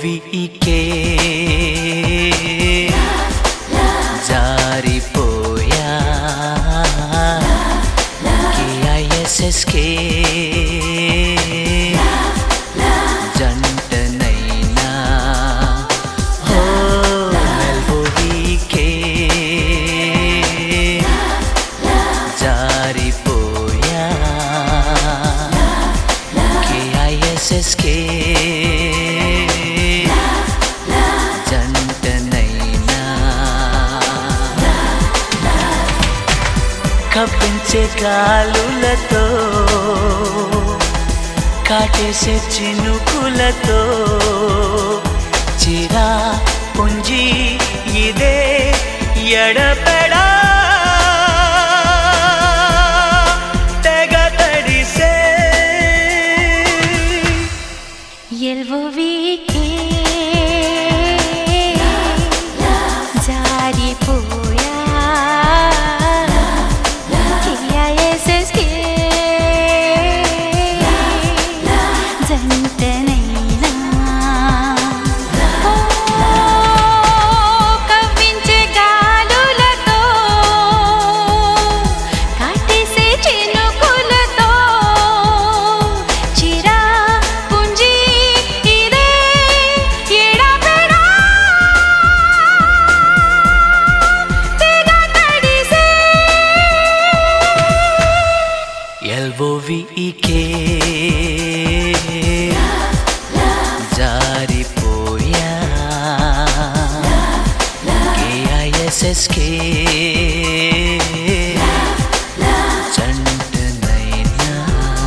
ఎల్ఓవికే జారిపోయా కేఐఎస్ఎస్కే జంటనైనా ఓ ఎల్ఓవికే జారిపోయా కేఐఎస్ఎస్కే జంటనైనా కప్పించే గాలులతో కాటేసే చినుకులతో చిరా పుంజి ఇదే ఎడపెడా తెగ తడిసే ఎల్ఓవికే జారిపోయా కేఐఎస్ఎస్కే జంటనైనా ఓ, కవ్వించే గాలులతో కాటేసే చినుకులతో చిరా పుంజి ఇదే ఎడపెడా తెగ తడిసే ఎల్ఓవికే జారిపోయా కేఐఎస్ఎస్కే జంటనైనా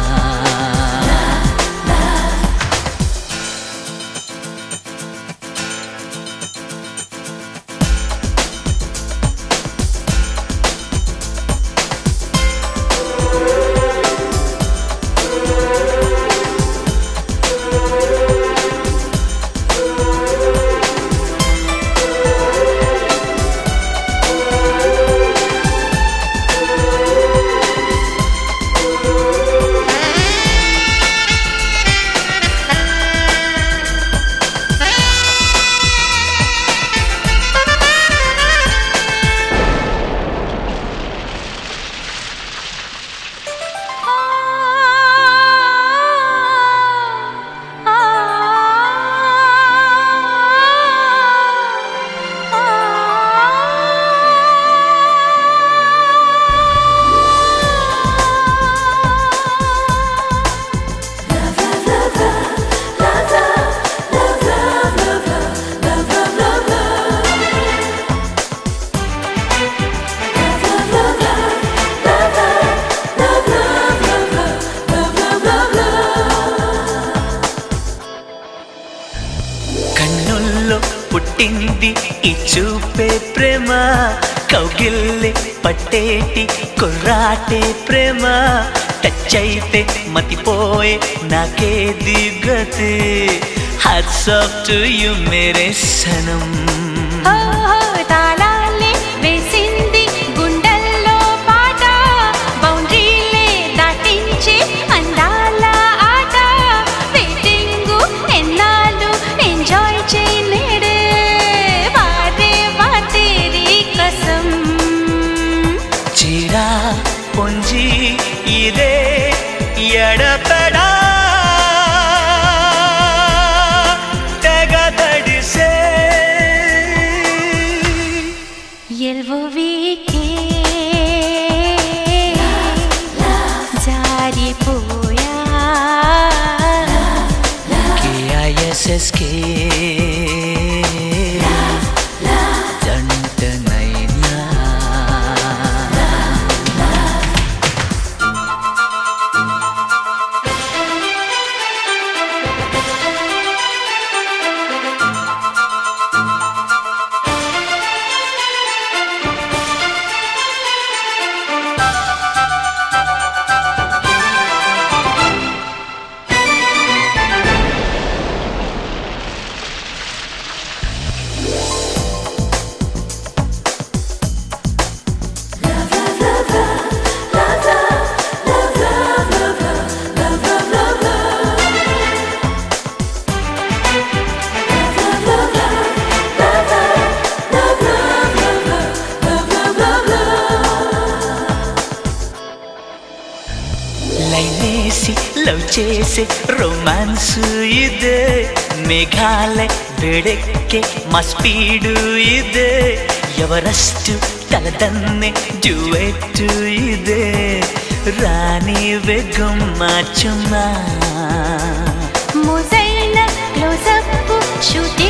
కన్నుల్లో పుట్టింది ఈ చూపే ప్రేమ కౌగిల్లి పట్టేటి కొర్రాటే ప్రేమ టచ్ అయితే మతిపోయే నాకే దిగతే హ్యాట్స్ ఆఫ్ టు యు మేరే సనం ఓ తాళాలే వేసింది గుండెల్లో పాట బౌండరీలే దాటించి అందాల ఆట వెయిటింగు ఎన్నాళ్ళు ఎంజాయ్ చేయలేడే వారే వాతేరి కసం చిరా పొంజి ఇదే ఎడపెడా తెగ తడిసే ఎల్ఓవికే జారిపోయా కేఐఎస్ఎస్కే జంటనైనా చేసి లవ్ చేసే రొమాన్స్ ఇదే మేఘాలే వేడెక్కే మా స్పీడు ఇదే ఎవరస్ట్ తలదన్నే డ్యూయెట్ ఇదే రాణి వెగుమ్మ చుమ్మా మోజైన క్లోజప్ శృతి